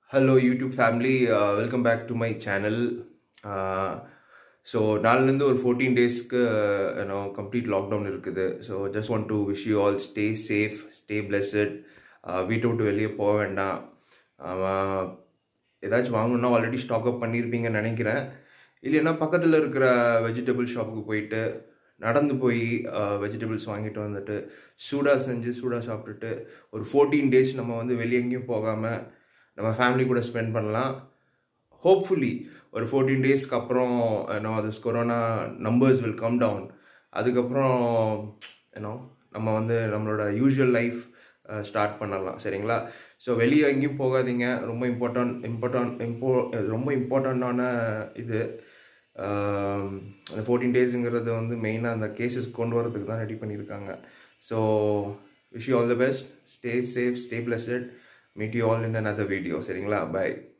hello YouTube family welcome back to my channel so நாலுலேருந்து ஒரு fourteen டேஸ்க்கு you know complete lockdown இருக்குது so just want to wish you all stay safe stay blessed வீட்டை விட்டு வெளியே போக வேண்டாம் ஆஹ், ஏதாச்சும் வாங்கணுன்னா ஆல்ரெடி ஸ்டாக் அப் பண்ணியிருப்பீங்கன்னு நினைக்கிறேன் இல்லைன்னா பக்கத்தில் இருக்கிற வெஜிடபிள் ஷாப்புக்கு போயிட்டு நடந்து போய் வெஜிடபிள்ஸ் வாங்கிட்டு வந்துட்டு சூடாக செஞ்சு சூடாக சாப்பிட்டுட்டு ஒரு ஃபோர்டீன் டேஸ் நம்ம வந்து வெளியே எங்கேயும் போகாமல் நம்ம ஃபேமிலி கூட ஸ்பெண்ட் பண்ணலாம் ஹோப்ஃபுல்லி ஒரு ஃபோர்டீன் டேஸ்க்கு அப்புறம் ஏன்னோ அது corona numbers will come down அதுக்கப்புறம் ஏன்னோ நம்ம வந்து நம்மளோட யூஷுவல் லைஃப் ஸ்டார்ட் பண்ணலாம் சரிங்களா ஸோ வெளியே எங்கேயும் போகாதீங்க ரொம்ப இம்பார்ட்டன்ட் இம்பார்ட்டன்ட் இம்போ ரொம்ப இம்பார்ட்டண்ட்டான இது ஆம், அந்த ஃபோர்டீன் டேஸுங்கிறது வந்து மெயினாக அந்த கேசஸ் கொண்டு வரதுக்கு தான் ரெடி பண்ணியிருக்காங்க so wish you all the best stay safe stay blessed meet you all in another video சரிங்களா பை